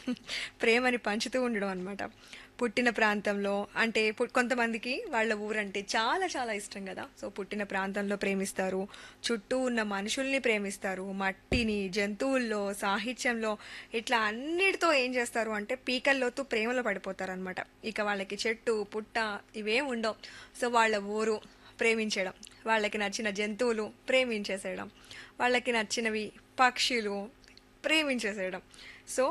ప్రేమని పంచుతూ ఉండడం అనమాట పుట్టిన ప్రాంతంలో అంటే పు- కొంతమందికి వాళ్ళ ఊరంటే చాలా చాలా ఇష్టం కదా సో పుట్టిన ప్రాంతంలో ప్రేమిస్తారు చుట్టూ ఉన్న మనుషుల్ని ప్రేమిస్తారు మట్టిని జంతువుల్లో సాహిత్యంలో ఇట్లా అన్నిటితో ఏం చేస్తారు అంటే పీకల్లోతూ ప్రేమలో పడిపోతారు అనమాట ఇక వాళ్ళకి చెట్టు పుట్ట ఇవేం ఉండవు సో వాళ్ళ ఊరు ప్రేమించడం వాళ్ళకి నచ్చిన జంతువులు ప్రేమించేసేయడం వాళ్ళకి నచ్చినవి పక్షులు ప్రేమించేసేయడం సో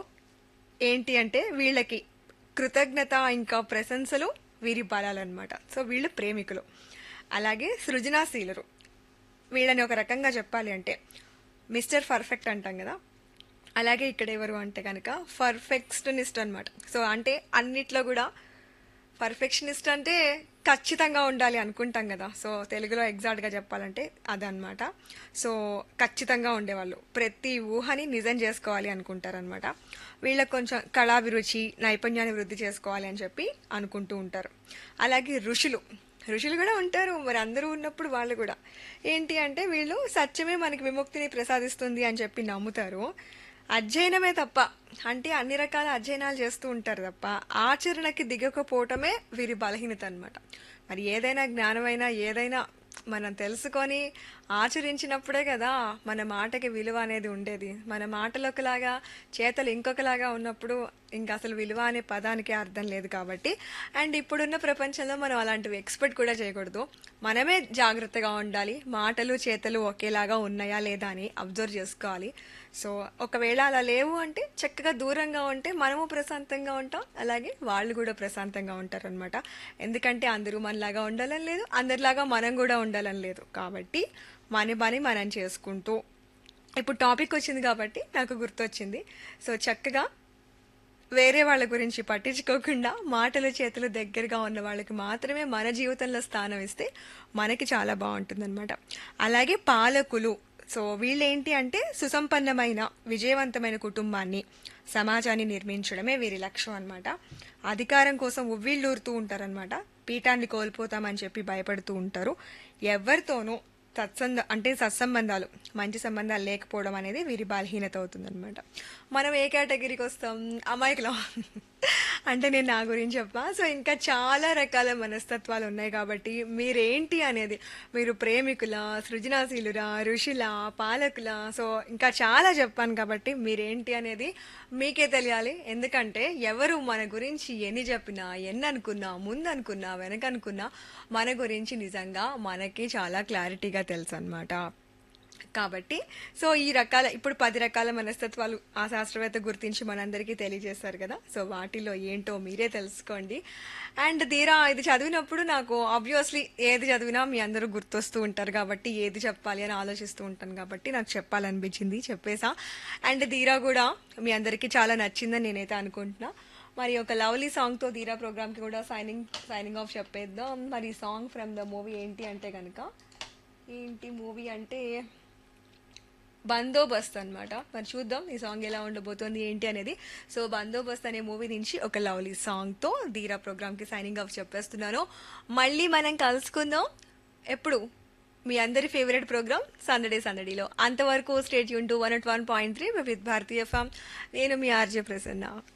ఏంటి అంటే వీళ్ళకి కృతజ్ఞత ఇంకా ప్రశంసలు వీరి బలాలన్నమాట సో వీళ్ళు ప్రేమికులు అలాగే సృజనాశీలురు వీళ్ళని ఒక రకంగా చెప్పాలి అంటే మిస్టర్ పర్ఫెక్ట్ అంటాం కదా అలాగే ఇక్కడ ఎవరు అంటే కనుక పర్ఫెక్షనిస్ట్ అన్నమాట సో అంటే అన్నిట్లో కూడా పర్ఫెక్షనిస్ట్ అంటే ఖచ్చితంగా ఉండాలి అనుకుంటాం కదా సో తెలుగులో ఎగ్జాక్ట్గా చెప్పాలంటే అదనమాట సో ఖచ్చితంగా ఉండేవాళ్ళు ప్రతి ఊహని నిజం చేసుకోవాలి అనుకుంటారనమాట వీళ్ళకి కొంచెం కళాభిరుచి నైపుణ్యాన్ని వృద్ధి చేసుకోవాలి అని చెప్పి అనుకుంటూ ఉంటారు అలాగే ఋషులు ఋషులు కూడా ఉంటారు మరి అందరూ ఉన్నప్పుడు వాళ్ళు కూడా ఏంటి అంటే వీళ్ళు సత్యమే మనకి విముక్తిని ప్రసాదిస్తుంది అని చెప్పి నమ్ముతారు అధ్యయనమే తప్ప అంటే అన్ని రకాల అధ్యయనాలు చేస్తూ ఉంటారు తప్ప ఆచరణకి దిగకపోవటమే వీరి బలహీనత అన్నమాట మరి ఏదైనా జ్ఞానమైనా ఏదైనా మనం తెలుసుకొని ఆచరించినప్పుడే కదా మన మాటకి విలువ అనేది ఉండేది మన మాటలు ఒకలాగా చేతలు ఇంకొకలాగా ఉన్నప్పుడు ఇంకా అసలు విలువ అనే పదానికి అర్థం లేదు కాబట్టి అండ్ ఇప్పుడున్న ప్రపంచంలో మనం అలాంటివి ఎక్స్పెక్ట్ కూడా చేయకూడదు మనమే జాగ్రత్తగా ఉండాలి మాటలు చేతలు ఒకేలాగా ఉన్నాయా లేదా అని అబ్జర్వ్ చేసుకోవాలి సో ఒకవేళ అలా లేవు అంటే చక్కగా దూరంగా ఉంటే మనము ప్రశాంతంగా ఉంటాం అలాగే వాళ్ళు కూడా ప్రశాంతంగా ఉంటారు అనమాట ఎందుకంటే అందరూ మనలాగా ఉండాలని లేదు అందరిలాగా మనం కూడా ఉండాలని లేదు కాబట్టి మన పని మనం చేసుకుంటూ ఇప్పుడు టాపిక్ వచ్చింది కాబట్టి నాకు గుర్తొచ్చింది సో చక్కగా వేరే వాళ్ళ గురించి పట్టించుకోకుండా మాటలు చేతులు దగ్గరగా ఉన్న వాళ్ళకి మాత్రమే మన జీవితంలో స్థానం ఇస్తే మనకి చాలా బాగుంటుందన్నమాట అలాగే పాలకులు సో వీళ్ళేంటి అంటే సుసంపన్నమైన విజయవంతమైన కుటుంబాన్ని సమాజాన్ని నిర్మించడమే వీరి లక్ష్యం అన్నమాట అధికారం కోసం ఉవ్విళ్ళూరుతూ ఉంటారనమాట పీఠాన్ని కోల్పోతామని చెప్పి భయపడుతూ ఉంటారు ఎవరితోనూ సత్సంద అంటే సత్సంబంధాలు మంచి సంబంధాలు లేకపోవడం అనేది వీరి బలహీనత అవుతుందన్నమాట మనం ఏ కేటగిరీకి వస్తాం అమాయకులం అంటే నేను నా గురించి చెప్పా సో ఇంకా చాలా రకాల మనస్తత్వాలు ఉన్నాయి కాబట్టి మీరేంటి అనేది మీరు ప్రేమికుల సృజనాశీలురా ఋషుల పాలకుల సో ఇంకా చాలా చెప్పాను కాబట్టి మీరేంటి అనేది మీకే తెలియాలి ఎందుకంటే ఎవరు మన గురించి ఎన్ని చెప్పినా ఎన్ని అనుకున్నా ముందు అనుకున్నా వెనక అనుకున్నా మన గురించి నిజంగా మనకి చాలా క్లారిటీగా తెలుసు అనమాట కాబట్టి సో ఈ రకాల ఇప్పుడు పది రకాల మనస్తత్వాలు ఆ శాస్త్రవేత్త గుర్తించి మనందరికీ తెలియజేస్తారు కదా సో వాటిలో ఏంటో మీరే తెలుసుకోండి అండ్ తీరా ఇది చదివినప్పుడు నాకు ఆబ్వియస్లీ ఏది చదివినా మీ అందరూ గుర్తొస్తూ ఉంటారు కాబట్టి ఏది చెప్పాలి అని ఆలోచిస్తూ ఉంటాను కాబట్టి నాకు చెప్పాలనిపించింది చెప్పేసా అండ్ తీరా కూడా మీ అందరికీ చాలా నచ్చిందని నేనైతే అనుకుంటున్నా మరి ఒక లవ్లీ సాంగ్తో తీరా ప్రోగ్రామ్కి కూడా సైనింగ్ సైనింగ్ ఆఫ్ చెప్పేద్దాం మరి సాంగ్ ఫ్రమ్ ద మూవీ ఏంటి అంటే కనుక ఏంటి మూవీ అంటే బందోబస్త్ అన్నమాట మరి చూద్దాం ఈ సాంగ్ ఎలా ఉండబోతోంది ఏంటి అనేది సో బందోబస్త్ అనే మూవీ నుంచి ఒక లవ్లీ సాంగ్తో ధీరా ప్రోగ్రామ్కి సైనింగ్ ఆఫ్ చెప్పేస్తున్నాను మళ్ళీ మనం కలుసుకుందాం ఎప్పుడు మీ అందరి ఫేవరెట్ ప్రోగ్రామ్ సందడే సందడిలో అంతవరకు స్టేట్ యూన్ to one at one point three with భారతీయ ఫామ్ నేను మీ ఆర్జే ప్రసన్న